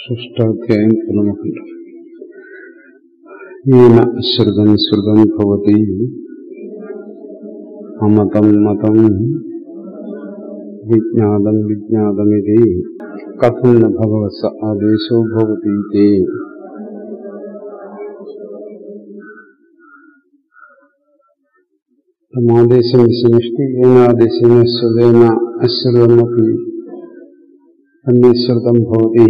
षष्ठाध्यायम् पूर्णमखण्डम् येन श्रुतम् श्रुतम् भवति अमतम् मतम् विज्ञातम् विज्ञातमिति कथम् न भगवत् स आदेशो भवतीति तमादेशम् विशनिष्टि येनादेशेन श्रुतेन अश्रुतमपि अन्यश्रुतम् भवति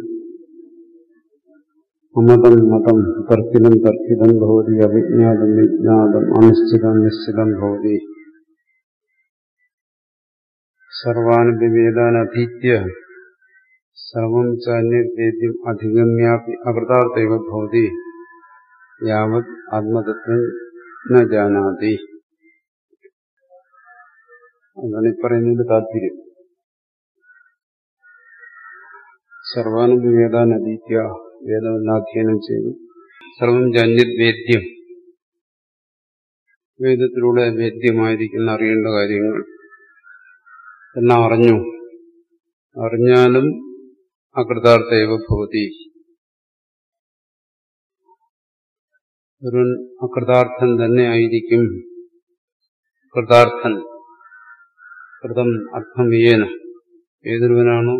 അമതം മതം തർക്കിതം തർക്കിതം ഭവതി അവിജ്ഞാതം വിജ്ഞാതം അനിശ്ചിതം നിശ്ചിതം ഭവതി സർവാനപി വേദാനധീത്യ സർവം ചാന്യദ്വേദ്യം അധിഗമ്യാപി അകൃതാർത്ഥൈവ ഭവതി യാവത് ആത്മതത്വം ന ജാനാതി അതാണ് ഈ പറയുന്നതിന്റെ താല്പര്യം സർവാനപി വേദാനധീത്യ വേദമെന്നാധ്യയനം ചെയ്തു സർവം ജന്യത് വേദ്യം വേദത്തിലൂടെ വേദ്യമായിരിക്കുന്ന അറിയേണ്ട കാര്യങ്ങൾ എല്ലാം അറിഞ്ഞു അറിഞ്ഞാലും അകൃതാർത്ഥൈവ ഭവതി ഒരു അകൃതാർത്ഥൻ തന്നെ ആയിരിക്കും കൃതാർത്ഥൻ കൃതം അർത്ഥം വിയേന ഏതൊരുവനാണോ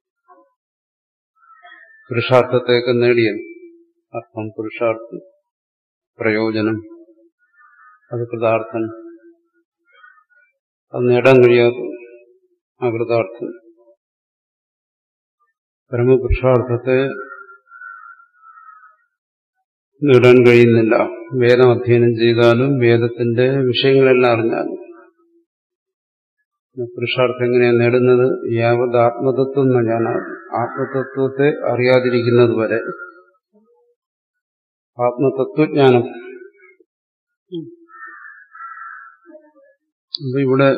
പുരുഷാർത്ഥത്തെയൊക്കെ നേടിയത് അർത്ഥം പുരുഷാർത്ഥം പ്രയോജനം അത് കൃതാർത്ഥൻ അത് നേടാൻ കഴിയാത്ത അകൃതാർത്ഥൻ പരമപുരുഷാർത്ഥത്തെ നേടാൻ കഴിയുന്നില്ല വേദം അധ്യയനം ചെയ്താലും വേദത്തിന്റെ വിഷയങ്ങളെല്ലാം അറിഞ്ഞാലും പുരുഷാർത്ഥം എങ്ങനെയാണ് നേടുന്നത് യാവത് ആത്മതത്വം എന്ന ഞാൻ ആത്മതത്വത്തെ അറിയാതിരിക്കുന്നത് വരെ ആത്മതത്വജ്ഞാനം അപ്പൊ ഇവിടെ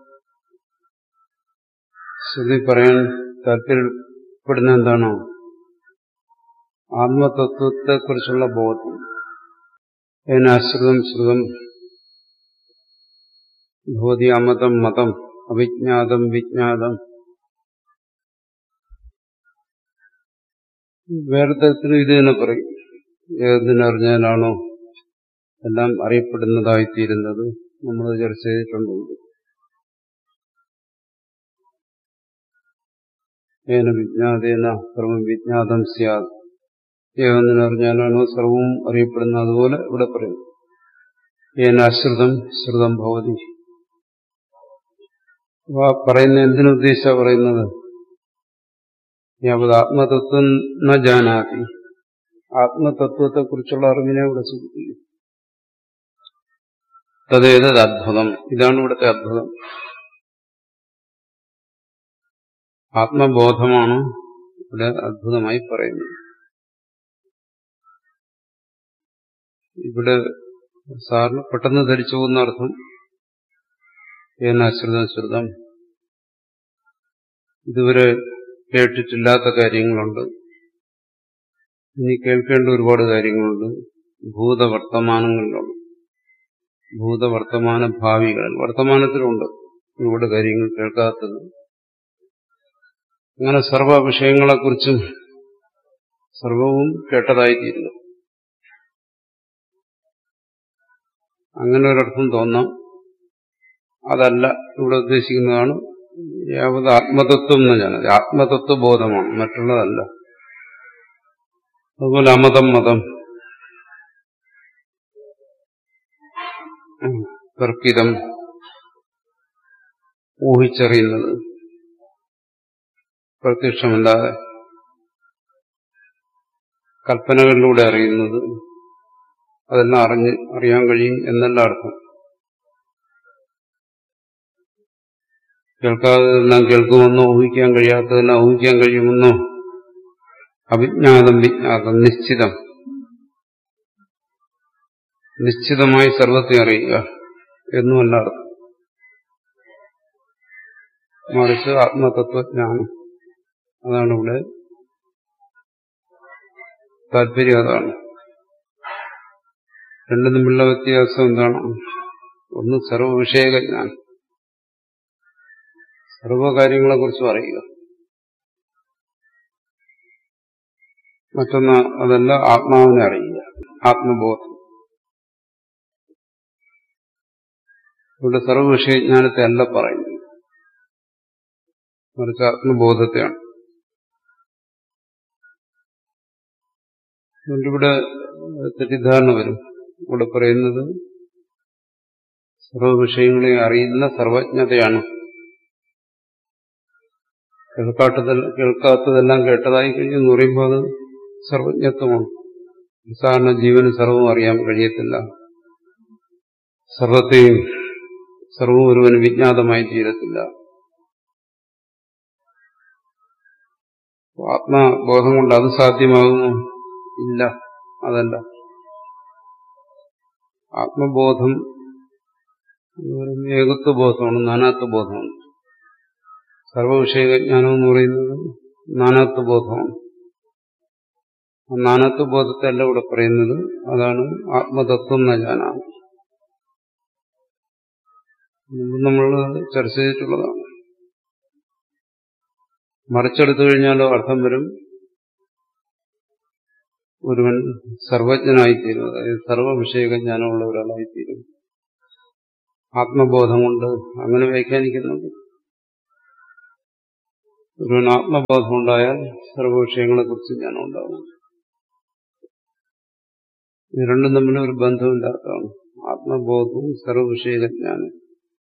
ശ്രുതി പറയാൻ താല്പര്യപ്പെടുന്ന എന്താണോ ആത്മതത്വത്തെക്കുറിച്ചുള്ള ബോധം അതിനാശ്രിതം ശ്രുതം ഭവതി അമതം മതം അവിജ്ഞാതം വിജ്ഞാതം വേറെ തരത്തിലും ഇത് തന്നെ പറയും ഏതിനറിഞ്ഞാലാണോ എല്ലാം അറിയപ്പെടുന്നതായിത്തീരുന്നത് നമ്മൾ ചർച്ച ചെയ്തിട്ടുണ്ട് ഏന വിജ്ഞാതേന സർവം വിജ്ഞാതം സ്യാത് ഏതൊന്നിനറിഞ്ഞാലാണോ സർവവും അറിയപ്പെടുന്നത് അതുപോലെ ഇവിടെ പറയും ഏനാശ്രിതം ശ്രുതം ഭവതി പറയുന്ന എന്തിനുദ്ദേശിച്ച പറയുന്നത് യാവത് ആത്മതത്വം ന ജാനാതി ആത്മതത്വത്തെക്കുറിച്ചുള്ള അറിവിനെ ഇവിടെ സൂചിപ്പിക്കും തതേതത് അദ്ഭുതം ഇതാണ് ഇവിടുത്തെ അദ്ഭുതം ആത്മബോധമാണ് ഇവിടെ അദ്ഭുതമായി പറയുന്നത് ഇവിടെ സാറിന് പെട്ടെന്ന് ധരിച്ചു പോകുന്ന അർത്ഥം ഏനാശ്രിതം ശ്രുതം ഇതുവരെ കേട്ടിട്ടില്ലാത്ത കാര്യങ്ങളുണ്ട് ഇനി കേൾക്കേണ്ട ഒരുപാട് കാര്യങ്ങളുണ്ട് ഭൂതവർത്തമാനങ്ങളിലുണ്ട് ഭൂതവർത്തമാന ഭാവികളിൽ വർത്തമാനത്തിലുണ്ട് ഒരുപാട് കാര്യങ്ങൾ കേൾക്കാത്തത് അങ്ങനെ സർവ വിഷയങ്ങളെക്കുറിച്ചും സർവവും കേട്ടതായിത്തീരുന്നു അങ്ങനെ ഒരർത്ഥം തോന്നാം അതല്ല ഇവിടെ ഉദ്ദേശിക്കുന്നതാണ് യാവത് ആത്മതത്വം എന്ന് ഞാൻ ആത്മതത്വബോധമാണ് മറ്റുള്ളതല്ല അതുപോലെ അമതം മതം തർക്കിതം ഊഹിച്ചറിയുന്നത് പ്രത്യക്ഷമല്ലാതെ കൽപ്പനകളിലൂടെ അറിയുന്നത് അതെല്ലാം അറിഞ്ഞ് അറിയാൻ കഴിയും എന്നല്ല അർത്ഥം കേൾക്കാതെല്ലാം കേൾക്കുമെന്നോ ഊഹിക്കാൻ കഴിയാത്തതെല്ലാം ഊഹിക്കാൻ കഴിയുമെന്നോ അവിജ്ഞാതം വിജ്ഞാതം നിശ്ചിതം നിശ്ചിതമായി സർവത്തെ അറിയുക എന്നുമല്ല അർത്ഥം മറിച്ച് ആത്മതത്വജ്ഞാനം അതാണ് ഇവിടെ താല്പര്യം അതാണ് രണ്ടും തമ്മിലുള്ള വ്യത്യാസം എന്താണ് ഒന്ന് സർവവിഷയകജ്ഞാനം സർവകാര്യങ്ങളെക്കുറിച്ചും അറിയുക മറ്റൊന്ന് അതല്ല ആത്മാവിനെ അറിയുക ആത്മബോധം ഇവിടെ സർവവിഷയജ്ഞാനത്തെ അല്ല പറയുന്നത് മറിച്ച് ആത്മബോധത്തെയാണ് അതുകൊണ്ട് ഇവിടെ തെറ്റിദ്ധാരണ വരും ഇവിടെ പറയുന്നത് സർവവിഷയങ്ങളെ അറിയുന്ന സർവജ്ഞതയാണ് കേൾക്കാത്തതെല്ലാം കേൾക്കാത്തതെല്ലാം കേട്ടതായി കഴിഞ്ഞെന്ന് പറയുമ്പോൾ അത് സർവജ്ഞത്വമാണ് സാധാരണ ജീവന് സർവവും അറിയാൻ കഴിയത്തില്ല സർവത്തെയും സർവവും ഒരുവന് വിജ്ഞാതമായി തീരത്തില്ല ആത്മബോധം കൊണ്ട് അത് സാധ്യമാകുന്നു ഇല്ല അതല്ല ആത്മബോധം എന്ന് പറയുന്നത് ഏകത്വബോധമാണ് നാനാത്വബോധമാണ് സർവവിഷയജ്ഞാനം എന്ന് പറയുന്നത് നാനാത്വബോധമാണ് ആ നാനാത്വബോധത്തെ അല്ല ഇവിടെ പറയുന്നത് അതാണ് ആത്മതത്വം എന്ന ജ്ഞാനം നമ്മൾ ചർച്ച ചെയ്തിട്ടുള്ളതാണ് മറിച്ചെടുത്തു കഴിഞ്ഞാലോ അർത്ഥം വരും ഒരുവൻ സർവജ്ഞനായിത്തീരും അതായത് സർവവിഷയക ജ്ഞാനമുള്ള ഒരാളായിത്തീരും ആത്മബോധം കൊണ്ട് അങ്ങനെ വ്യാഖ്യാനിക്കുന്നുണ്ട് ഒരുവൻ ആത്മബോധം ഉണ്ടായാൽ സർവവിഷയങ്ങളെ കുറിച്ച് ജ്ഞാനം ഉണ്ടാവും ഇത് രണ്ടും തമ്മിൽ ഒരു ബന്ധമില്ലാത്തതാണ് ആത്മബോധവും സർവവിഷയക ജ്ഞാനം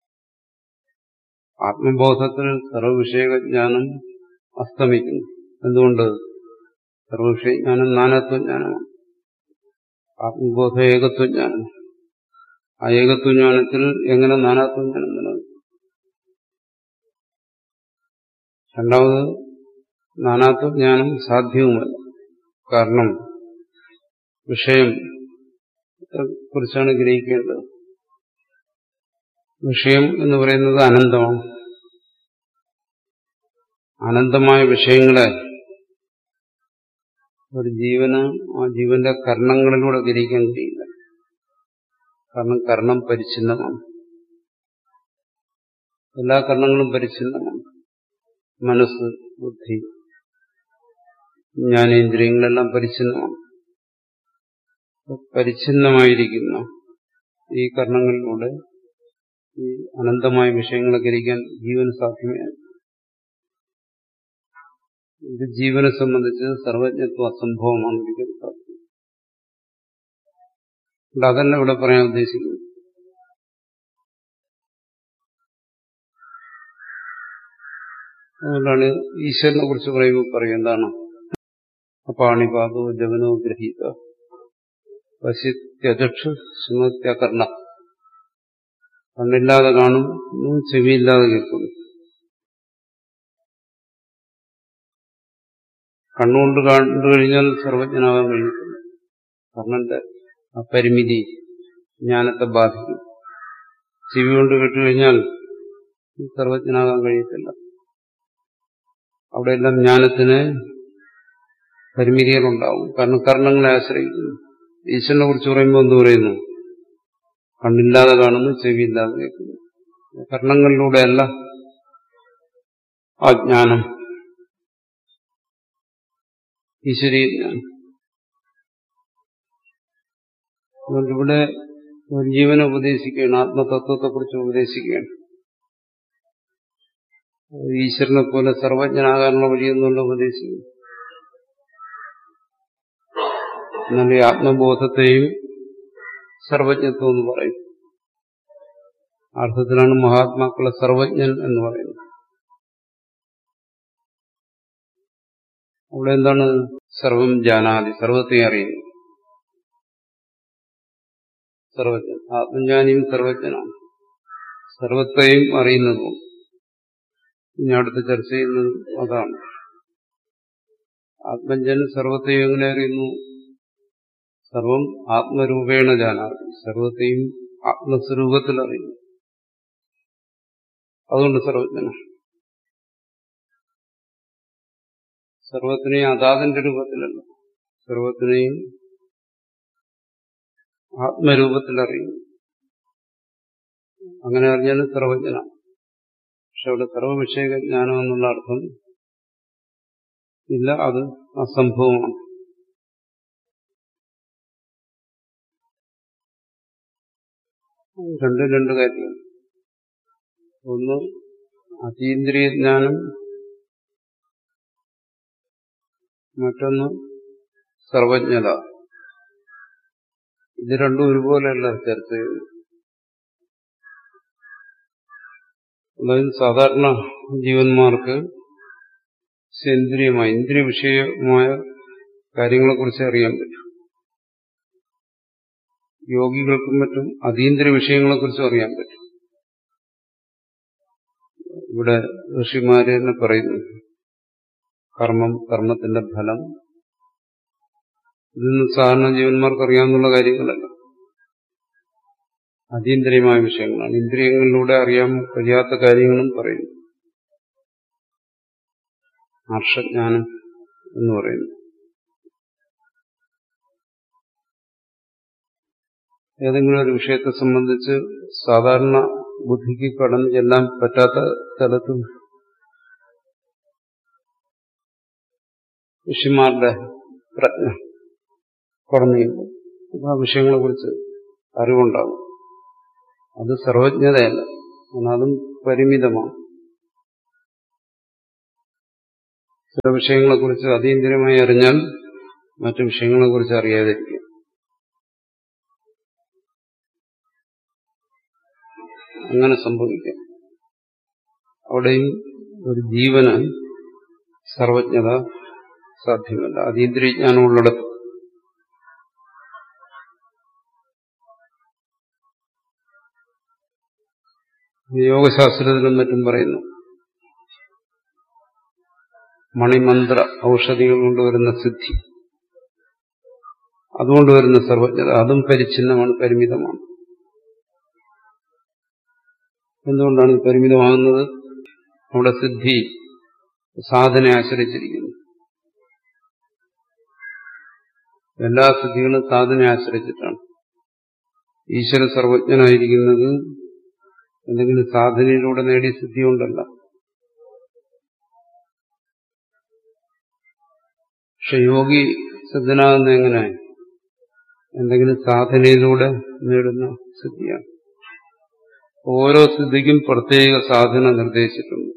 ആത്മബോധത്തിൽ സർവവിഷയജ്ഞാനം അസ്തമിക്കുന്നു എന്തുകൊണ്ട് സർവവിഷയജ്ഞാനം നാനാത്വജ്ഞാനമാണ് ആത്മബോധ ഏകത്വജ്ഞാനം ആ ഏകത്വജ്ഞാനത്തിൽ എങ്ങനെ നാനാത്വജ്ഞാനം നിലനിൽക്കും രണ്ടാമത് നാനാത്വജ്ഞാനം സാധ്യവുമല്ല കാരണം വിഷയം കുറിച്ചാണ് ഗ്രഹിക്കേണ്ടത് വിഷയം എന്ന് പറയുന്നത് അനന്തമാണ് അനന്തമായ വിഷയങ്ങളെ ഒരു ജീവന് ആ ജീവന്റെ കർണങ്ങളിലൂടെ ഗ്രഹിക്കാൻ കഴിയില്ല കാരണം കർണം പരിച്ഛിന്നമാണ് എല്ലാ കർണങ്ങളും പരിച്ഛിന്നമാണ് മനസ്സ് ബുദ്ധി ജ്ഞാനേന്ദ്രിയങ്ങളെല്ലാം പരിച്ഛിന്നമാണ് പരിച്ഛിന്നമായിരിക്കുന്ന ഈ കർണങ്ങളിലൂടെ ഈ അനന്തമായ വിഷയങ്ങളെ ഗ്രഹിക്കാൻ ജീവന് സാധ്യമേ ഇത് ജീവനെ സംബന്ധിച്ച് സർവജ്ഞത്വം അസംഭവമാണ് ഒരിക്കലും സാധ്യം അതല്ല ഇവിടെ പറയാൻ ഉദ്ദേശിക്കുന്നത് അതുകൊണ്ടാണ് ഈശ്വരനെ കുറിച്ച് പറയുമ്പോൾ പറയും എന്താണ് അപ്പാണിപാതോ ജവനോ ഗ്രഹീത പശ്യത്യചക്ഷു സുമത്യകർണ കണ്ണില്ലാതെ കാണുന്നു ചെവിയില്ലാതെ കേൾക്കുന്നു കണ്ണുകൊണ്ട് കണ്ടു കഴിഞ്ഞാൽ സർവജ്ഞനാകാൻ കഴിയത്തില്ല കർണന്റെ ആ പരിമിതി ജ്ഞാനത്തെ ബാധിക്കും ചെവി കൊണ്ട് കേട്ടുകഴിഞ്ഞാൽ സർവജ്ഞനാകാൻ കഴിയത്തില്ല അവിടെയെല്ലാം ജ്ഞാനത്തിന് പരിമിതികളുണ്ടാവും കാരണം കർണങ്ങളെ ആശ്രയിക്കുന്നു ഈശ്വരനെ കുറിച്ച് പറയുമ്പോൾ എന്ത് പറയുന്നു കണ്ണില്ലാതെ കാണുന്നു ചെവിയില്ലാതെ കേൾക്കുന്നു കർണങ്ങളിലൂടെയല്ല ആ ജ്ഞാനം ഈശ്വരീയ ജ്ഞാനം അതുകൊണ്ട് ഇവിടെ ഒരു ജീവനെ ഉപദേശിക്കുകയാണ് ആത്മതത്വത്തെക്കുറിച്ച് ഉപദേശിക്കുകയാണ് ഈശ്വരനെ പോലെ സർവജ്ഞനാകാനുള്ള വഴിയെന്നുള്ള ഉപദേശിക്കുന്നു എന്നാൽ ഈ ആത്മബോധത്തെയും സർവജ്ഞത്വം എന്ന് പറയും അർത്ഥത്തിലാണ് മഹാത്മാക്കളെ സർവജ്ഞൻ എന്ന് പറയുന്നത് അവിടെ എന്താണ് സർവം ജാനാതി സർവത്തെ അറിയുന്നു സർവജ്ഞൻ ആത്മജ്ഞാനിയും സർവജ്ഞനാണ് സർവത്തെയും അറിയുന്നതും ഇനി അടുത്ത് ചർച്ച ചെയ്യുന്നത് അതാണ് ആത്മജ്ഞൻ സർവത്തെയും എങ്ങനെ അറിയുന്നു സർവം ആത്മരൂപേണ ജാനാതി സർവത്തെയും ആത്മസ്വരൂപത്തിൽ അറിയുന്നു അതുകൊണ്ട് സർവജ്ഞനാണ് സർവത്തിനെയും അതാതിന്റെ രൂപത്തിലല്ല സർവത്തിനെയും ആത്മരൂപത്തിൽ അറിയുന്നു അങ്ങനെ അറിഞ്ഞാൽ സർവജ്ഞനാണ് പക്ഷെ അവിടെ സർവവിഷയ ജ്ഞാനം എന്നുള്ള അർത്ഥം ഇല്ല അത് അസംഭവമാണ് രണ്ടും രണ്ട് കാര്യങ്ങൾ ഒന്ന് അതീന്ദ്രിയ ജ്ഞാനം മറ്റൊന്ന് സർവജ്ഞത ഇത് രണ്ടും ഒരുപോലെയല്ല ചർച്ച ചെയ്യുന്നത് അതായത് സാധാരണ ജീവന്മാർക്ക് ഇന്ദ്രിയമായ ഇന്ദ്രിയ വിഷയമായ കാര്യങ്ങളെക്കുറിച്ച് അറിയാൻ പറ്റും യോഗികൾക്കും മറ്റും അതീന്ദ്രിയ വിഷയങ്ങളെക്കുറിച്ചും അറിയാൻ പറ്റും ഇവിടെ ഋഷിമാര് തന്നെ പറയുന്നു കർമ്മം കർമ്മത്തിന്റെ ഫലം ഇതൊന്നും സാധാരണ ജീവന്മാർക്ക് അറിയാവുന്ന കാര്യങ്ങളല്ല അതീന്ദ്രിയമായ വിഷയങ്ങളാണ് ഇന്ദ്രിയങ്ങളിലൂടെ അറിയാൻ കഴിയാത്ത കാര്യങ്ങളും പറയുന്നു ഹർഷജ്ഞാനം എന്ന് പറയുന്നു ഏതെങ്കിലും ഒരു വിഷയത്തെ സംബന്ധിച്ച് സാധാരണ ബുദ്ധിക്ക് കടന്നു ചെല്ലാൻ പറ്റാത്ത സ്ഥലത്തും ഋഷിമാരുടെ പ്രജ്ഞ കടന്നു ചെല്ലും ആ വിഷയങ്ങളെ കുറിച്ച് അറിവുണ്ടാകും അത് സർവജ്ഞതയല്ല കാരണം അതും പരിമിതമാണ് ചില വിഷയങ്ങളെക്കുറിച്ച് അതീന്ദ്രിയമായി അറിഞ്ഞാൽ മറ്റു വിഷയങ്ങളെക്കുറിച്ച് അറിയാതിരിക്കും അങ്ങനെ സംഭവിക്കാം അവിടെയും ഒരു ജീവന് സർവജ്ഞത സാധ്യമല്ല അതീന്ദ്രിയജ്ഞാനമുള്ളിടത്ത് യോഗശാസ്ത്രത്തിലും മറ്റും പറയുന്നു മണിമന്ത്ര ഔഷധികൾ കൊണ്ടുവരുന്ന സിദ്ധി അതുകൊണ്ട് വരുന്ന സർവജ്ഞത അതും പരിച്ഛിന്നമാണ് പരിമിതമാണ് എന്തുകൊണ്ടാണ് ഇത് പരിമിതമാകുന്നത് അവിടെ സിദ്ധി സാധനയെ ആശ്രയിച്ചിരിക്കുന്നു എല്ലാ സിദ്ധികളും സാധനയെ ആശ്രയിച്ചിട്ടാണ് ഈശ്വര സർവജ്ഞനായിരിക്കുന്നത് എന്തെങ്കിലും സാധനയിലൂടെ നേടിയ സിദ്ധി കൊണ്ടല്ല പക്ഷെ യോഗി സിദ്ധനാകുന്ന എങ്ങനെ എന്തെങ്കിലും സാധനയിലൂടെ നേടുന്ന സിദ്ധിയാണ് ഓരോ സിദ്ധിക്കും പ്രത്യേക സാധന നിർദ്ദേശിച്ചിട്ടുണ്ട്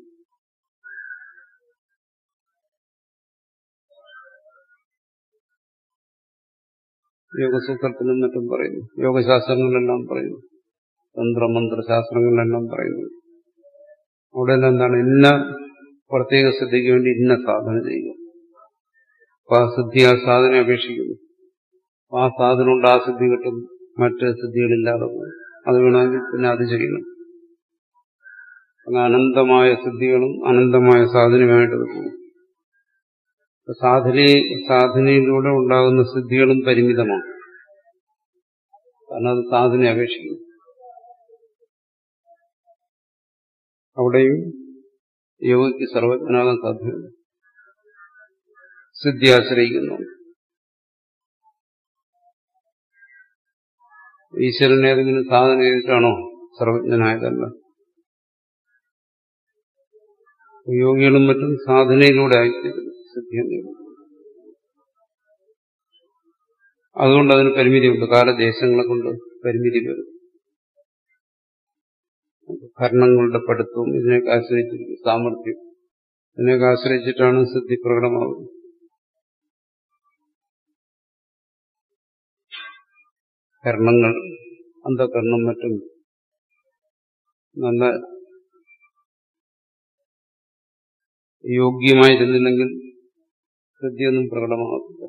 യോഗസൂത്രത്തിലും മറ്റും പറയുന്നു യോഗശാസ്ത്രങ്ങളിലെല്ലാം പറയുന്നു തന്ത്രമന്ത്രശാസ്ത്രങ്ങളിലെല്ലാം പറയുന്നു അവിടെ എല്ലാം എന്താണ് ഇന്ന പ്രത്യേക സിദ്ധിക്ക് വേണ്ടി ഇന്ന സാധന ചെയ്യുക അപ്പൊ ആ സിദ്ധി ആ സാധന അപേക്ഷിക്കുന്നു ആ സാധനം കൊണ്ട് ആ സിദ്ധി കിട്ടും മറ്റ് സിദ്ധികളില്ലാതെ പോകും അത് വേണമെങ്കിൽ പിന്നെ അത് ചെയ്യണം അങ്ങനെ അനന്തമായ സിദ്ധികളും അനന്തമായ സാധനമായിട്ട് പോകും സാധന സാധനയിലൂടെ ഉണ്ടാകുന്ന സിദ്ധികളും പരിമിതമാണ് കാരണം അത് സാധന അപേക്ഷിക്കുന്നു അവിടെയും യോഗിക്ക് സർവജ്ഞനാകാൻ സാധ്യമല്ല സിദ്ധി ആശ്രയിക്കുന്നു ഈശ്വരൻ ഏതെങ്കിലും സാധന ചെയ്തിട്ടാണോ സർവജ്ഞനായതല്ല യോഗികളും മറ്റും സാധനയിലൂടെ ആയിത്തീരുന്നു സിദ്ധിയെ നേടും അതുകൊണ്ട് അതിന് പരിമിതിയുണ്ട് കാലദേശങ്ങളെ കൊണ്ട് പരിമിതി വരും ഭരണങ്ങളുടെ പഠിത്തവും ഇതിനെയൊക്കെ ആശ്രയിച്ചിരിക്കും സാമർഥ്യം ഇതിനെയൊക്കെ ആശ്രയിച്ചിട്ടാണ് സിദ്ധി പ്രകടമാകുന്നത് കർണങ്ങൾ അന്ധകരണം മറ്റും നല്ല യോഗ്യമായിരുന്നില്ലെങ്കിൽ സിദ്ധിയൊന്നും പ്രകടമാകത്തില്ല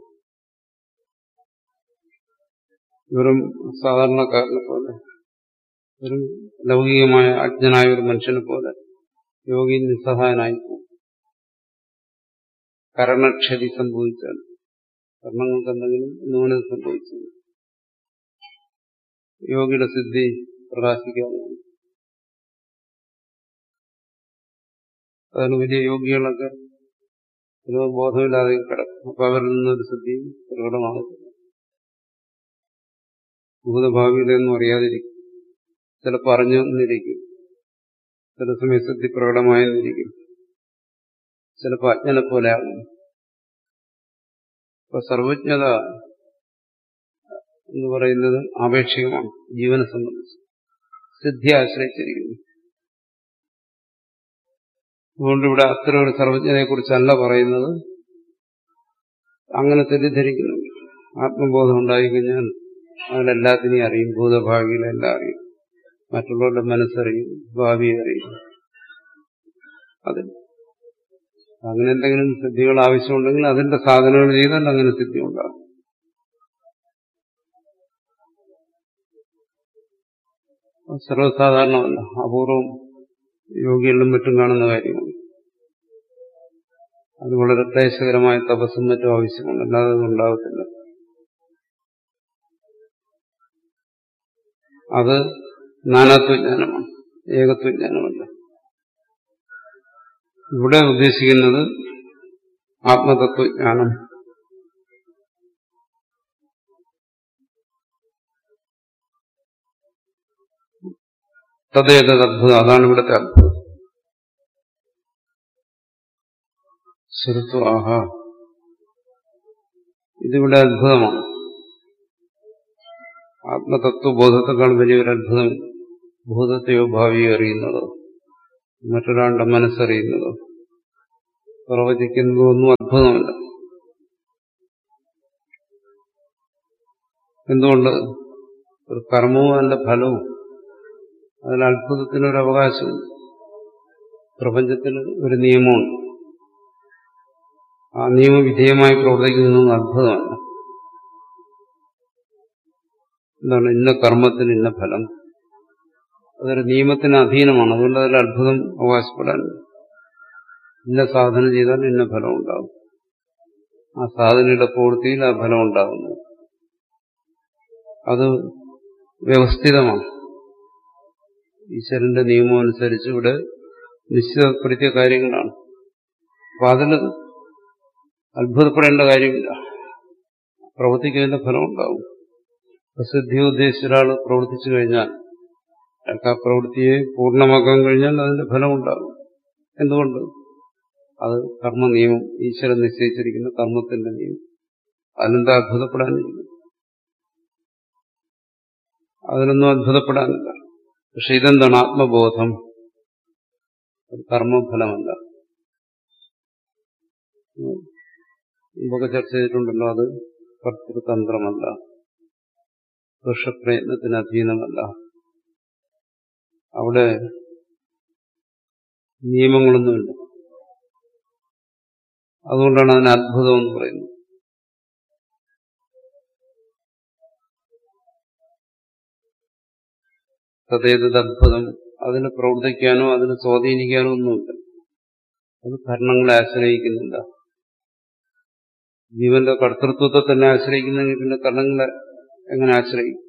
വെറും സാധാരണക്കാരനെ പോലെ വെറും ലൗകികമായ അജ്ഞനായ ഒരു മനുഷ്യനെ പോലെ യോഗി നിസ്സഹായനായി പോകും കരണക്ഷതി സംഭവിച്ചാൽ കർണങ്ങൾക്ക് എന്തെങ്കിലും ന്യൂനത സംഭവിച്ചു യോഗിയുടെ സിദ്ധി പ്രകാശിക്കാവുന്നതാണ് അതിന് വലിയ യോഗികളൊക്കെ ഒരു ബോധമില്ലാതെ കിടക്കും അപ്പൊ അവരിൽ നിന്നൊരു സിദ്ധി പ്രകടമാകത്തില്ല ഭൂതഭാവിയിലൊന്നും അറിയാതിരിക്കും ചിലപ്പോൾ അറിഞ്ഞെന്നിരിക്കും ചില സമയം സിദ്ധി പ്രകടമായെന്നിരിക്കും ചിലപ്പോൾ അജ്ഞനെ പോലെ ആകും അപ്പൊ സർവജ്ഞത എന്ന് പറയുന്നത് ആപേക്ഷികമാണ് ജീവനെ സംബന്ധിച്ച് സിദ്ധിയെ ആശ്രയിച്ചിരിക്കുന്നു അതുകൊണ്ട് ഇവിടെ അത്തരം ഒരു സർവജ്ഞനെ കുറിച്ചല്ല പറയുന്നത് അങ്ങനെ തെറ്റിദ്ധരിക്കുന്നു ആത്മബോധം ഉണ്ടായിക്കഴിഞ്ഞാൽ അവനെല്ലാത്തിനെയും അറിയും ഭൂതഭാവികളെല്ലാം അറിയും മറ്റുള്ളവരുടെ മനസ്സറിയും ഭാവിയെ അറിയും അതിൽ അങ്ങനെ എന്തെങ്കിലും സിദ്ധികൾ ആവശ്യമുണ്ടെങ്കിൽ അതിന്റെ സാധനങ്ങൾ ചെയ്താൽ അങ്ങനെ സിദ്ധി ഉണ്ടാകും സർവ്വസാധാരണമല്ല അപൂർവം യോഗികളിലും മറ്റും കാണുന്ന കാര്യമാണ് അത് വളരെ ക്ലേശകരമായ തപസ്സും മറ്റും ആവശ്യമാണ് അല്ലാതെ അത് ഉണ്ടാകത്തില്ല അത് നാനാത്വജ്ഞാനമാണ് ഏകത്വജ്ഞാനമല്ല ഇവിടെ ഉദ്ദേശിക്കുന്നത് ആത്മതത്വജ്ഞാനം തദ്ദേതത് അത്ഭുതം അതാണ് ഇവിടുത്തെ അത്ഭുതം ശ്രുത്വ ആഹ ഇതിവിടെ അത്ഭുതമാണ് ആത്മതത്വബോധത്തെക്കാൾ വലിയൊരു അത്ഭുതം ഭൂതത്തെയോ ഭാവിയോ അറിയുന്നതോ മറ്റൊരാളുടെ മനസ്സറിയുന്നതോ പ്രവചിക്കുന്നതോ ഒന്നും അത്ഭുതമല്ല എന്തുകൊണ്ട് ഒരു കർമ്മവും അതിന്റെ ഫലവും അതിൽ അത്ഭുതത്തിനൊരു അവകാശമുണ്ട് പ്രപഞ്ചത്തിന് ഒരു നിയമമുണ്ട് ആ നിയമവിധേയമായി പ്രവർത്തിക്കുന്നതൊന്നും അത്ഭുതമല്ല എന്താണ് ഇന്ന കർമ്മത്തിന് ഇന്ന ഫലം അതൊരു നിയമത്തിന് അധീനമാണ് അതുകൊണ്ട് അതിൽ അത്ഭുതം അവകാശപ്പെടാൻ ഇന്ന സാധന ചെയ്താൽ ഇന്ന ഫലം ഉണ്ടാകും ആ സാധനയുടെ പൂർത്തിയിൽ ആ ഫലം ഉണ്ടാകുന്നു അത് വ്യവസ്ഥിതമാണ് ഈശ്വരന്റെ നിയമം അനുസരിച്ച് ഇവിടെ നിശ്ചിതപ്പെടുത്തിയ കാര്യങ്ങളാണ് അപ്പൊ അതിൽ അത്ഭുതപ്പെടേണ്ട കാര്യമില്ല പ്രവർത്തിക്കുന്നതിന്റെ ഫലം ഉണ്ടാവും പ്രസിദ്ധി ഉദ്ദേശിച്ച ഒരാൾ പ്രവർത്തിച്ചു കഴിഞ്ഞാൽ അയാൾക്ക് ആ പ്രവൃത്തിയെ പൂർണ്ണമാക്കാൻ കഴിഞ്ഞാൽ അതിന്റെ ഫലം ഉണ്ടാകും എന്തുകൊണ്ട് അത് കർമ്മ നിയമം ഈശ്വരൻ നിശ്ചയിച്ചിരിക്കുന്ന കർമ്മത്തിന്റെ നിയമം അതിനെന്താ അത്ഭുതപ്പെടാനിരിക്കുന്നു അതിനൊന്നും അത്ഭുതപ്പെടാനില്ല പക്ഷെ ഇതെന്താണ് ആത്മബോധം അത് കർമ്മഫലമല്ല മുമ്പൊക്കെ ചർച്ച ചെയ്തിട്ടുണ്ടല്ലോ അത് കർത്തൃതന്ത്രമല്ല ദുഷപ്രയത്നത്തിന് അധീനമല്ല അവിടെ നിയമങ്ങളൊന്നുമില്ല അതുകൊണ്ടാണ് അതിന് അത്ഭുതം എന്ന് പറയുന്നത് തദ്ദേതത് അത്ഭുതം അതിന് പ്രവർത്തിക്കാനോ അതിന് സ്വാധീനിക്കാനോ ഒന്നുമില്ല അത് ഭരണങ്ങളെ ആശ്രയിക്കുന്നില്ല ജീവന്റെ കർത്തൃത്വത്തെ തന്നെ ആശ്രയിക്കുന്നെങ്കിൽ പിന്നെ കർണങ്ങളെ എങ്ങനെ ആശ്രയിക്കും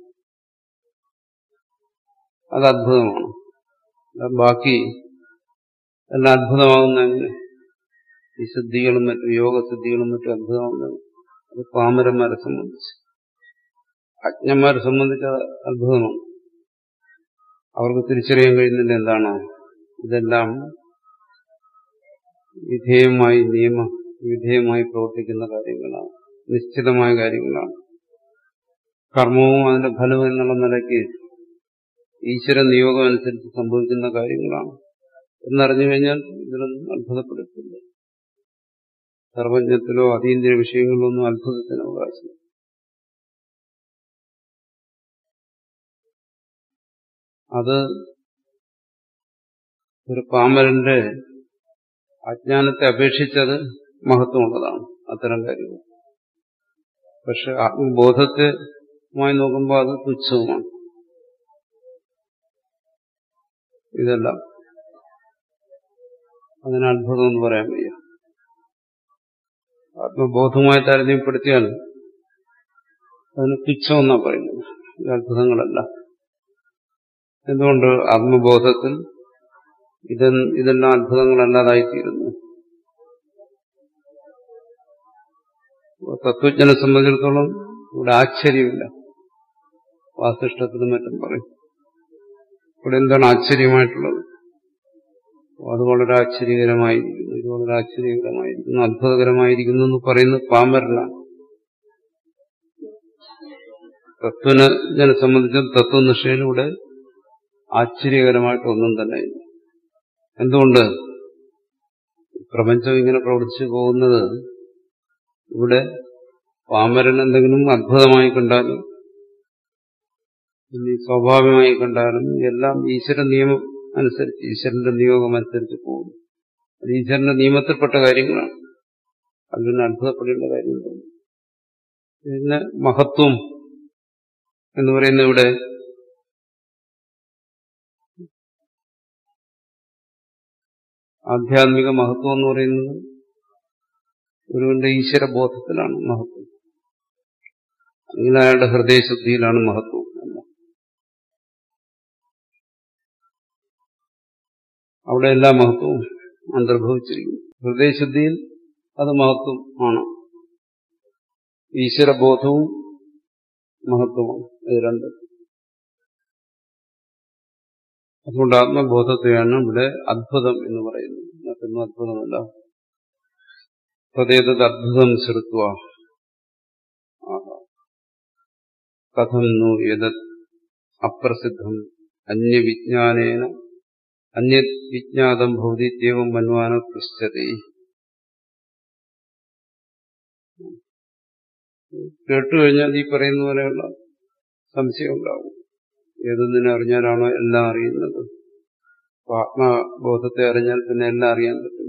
അത് അത്ഭുതമാണ് ബാക്കി എല്ലാം അത്ഭുതമാകുന്ന ഈ സിദ്ധികളും മറ്റും യോഗസിദ്ധികളും മറ്റും അത്ഭുതമാകുന്നത് അത് പാമരന്മാരെ സംബന്ധിച്ച് അജ്ഞന്മാരെ സംബന്ധിച്ച് അത് അത്ഭുതമാണ് അവർക്ക് തിരിച്ചറിയാൻ കഴിയുന്നില്ല എന്താണ് ഇതെല്ലാം വിധേയമായി നിയമ വിധേയമായി പ്രവർത്തിക്കുന്ന കാര്യങ്ങളാണ് നിശ്ചിതമായ കാര്യങ്ങളാണ് കർമ്മവും അതിന്റെ ഫലവും എന്നുള്ള നിലയ്ക്ക് ഈശ്വര നിയോഗം അനുസരിച്ച് സംഭവിക്കുന്ന കാര്യങ്ങളാണ് എന്നറിഞ്ഞു കഴിഞ്ഞാൽ ഇതിലൊന്നും അത്ഭുതപ്പെടുത്തില്ല സർവജ്ഞത്തിലോ അതീന്ദ്രിയ വിഷയങ്ങളിലോ ഒന്നും അത്ഭുതത്തിന് അവകാശം അത് ഒരു പാമരന്റെ അജ്ഞാനത്തെ അപേക്ഷിച്ചത് മഹത്വമുള്ളതാണ് അത്തരം കാര്യങ്ങൾ പക്ഷെ ആത്മബോധത്തെമായി നോക്കുമ്പോൾ അത് തുച്ഛവുമാണ് ഇതെല്ലാം അതിന് അത്ഭുതം എന്ന് പറയാൻ വയ്യ ആത്മബോധവുമായി താരതമ്യപ്പെടുത്തിയാൽ അതിന് തുച്ഛമെന്നാണ് പറയുന്നത് ഈ അത്ഭുതങ്ങളല്ല എന്തുകൊണ്ട് ആത്മബോധത്തിൽ ഇത് ഇതെല്ലാം അത്ഭുതങ്ങളല്ലാതായിത്തീരുന്നു തത്വജ്ഞനെ സംബന്ധിച്ചിടത്തോളം ഇവിടെ ആശ്ചര്യമില്ല വാസിഷ്ടത്തിനും മറ്റും പറയും ഇവിടെ എന്താണ് ആശ്ചര്യമായിട്ടുള്ളത് അത് വളരെ ആശ്ചര്യകരമായിരിക്കുന്നു ഇത് വളരെ ആശ്ചര്യകരമായിരിക്കുന്നു അത്ഭുതകരമായിരിക്കുന്നു എന്ന് പറയുന്നത് പാമ്പരനാണ് തത്വനെ സംബന്ധിച്ചും തത്വനിഷ്ഠയിലൂടെ ആശ്ചര്യകരമായിട്ടൊന്നും തന്നെ ഇല്ല എന്തുകൊണ്ട് പ്രപഞ്ചം ഇങ്ങനെ പ്രവർത്തിച്ചു പോകുന്നത് ഇവിടെ പാമരൻ എന്തെങ്കിലും അത്ഭുതമായി കണ്ടാലും ഇനി സ്വാഭാവികമായി കണ്ടാലും എല്ലാം ഈശ്വര നിയമം അനുസരിച്ച് ഈശ്വരന്റെ നിയോഗം അനുസരിച്ച് പോകും അത് ഈശ്വരന്റെ നിയമത്തിൽപ്പെട്ട കാര്യങ്ങളാണ് അതിന് അത്ഭുതപ്പെടേണ്ട കാര്യമില്ല പിന്നെ മഹത്വം എന്ന് പറയുന്ന ഇവിടെ ആധ്യാത്മിക മഹത്വം എന്ന് പറയുന്നത് ഒരുവന്റെ ഈശ്വര ബോധത്തിലാണ് മഹത്വം അല്ലെങ്കിൽ അയാളുടെ ഹൃദയശുദ്ധിയിലാണ് മഹത്വം അല്ല അവിടെ എല്ലാ മഹത്വവും അന്തർഭവിച്ചിരിക്കുന്നു ഹൃദയശുദ്ധിയിൽ അത് മഹത്വം ആണ് ഈശ്വരബോധവും മഹത്വമാണ് ഇത് രണ്ട് അതുകൊണ്ട് ആത്മബോധത്തെയാണ് ഇവിടെ അത്ഭുതം എന്ന് പറയുന്നത് മറ്റൊന്നും അത്ഭുതമല്ല തദ്ദേതത് അദ്ഭുതം ശ്രുത്വ കഥം നു യതത് അപ്രസിദ്ധം അന്യവിജ്ഞാനേന അന്യവിജ്ഞാതം ഭൗതിത്യേവം മന്വാന പൃശ്ചതി കേട്ടുകഴിഞ്ഞാൽ ഈ പറയുന്ന പോലെയുള്ള സംശയം ഉണ്ടാവും ഏതൊന്നിനെ അറിഞ്ഞാലാണോ എല്ലാം അറിയുന്നത് ആത്മബോധത്തെ അറിഞ്ഞാൽ പിന്നെ എല്ലാം അറിയാൻ പറ്റും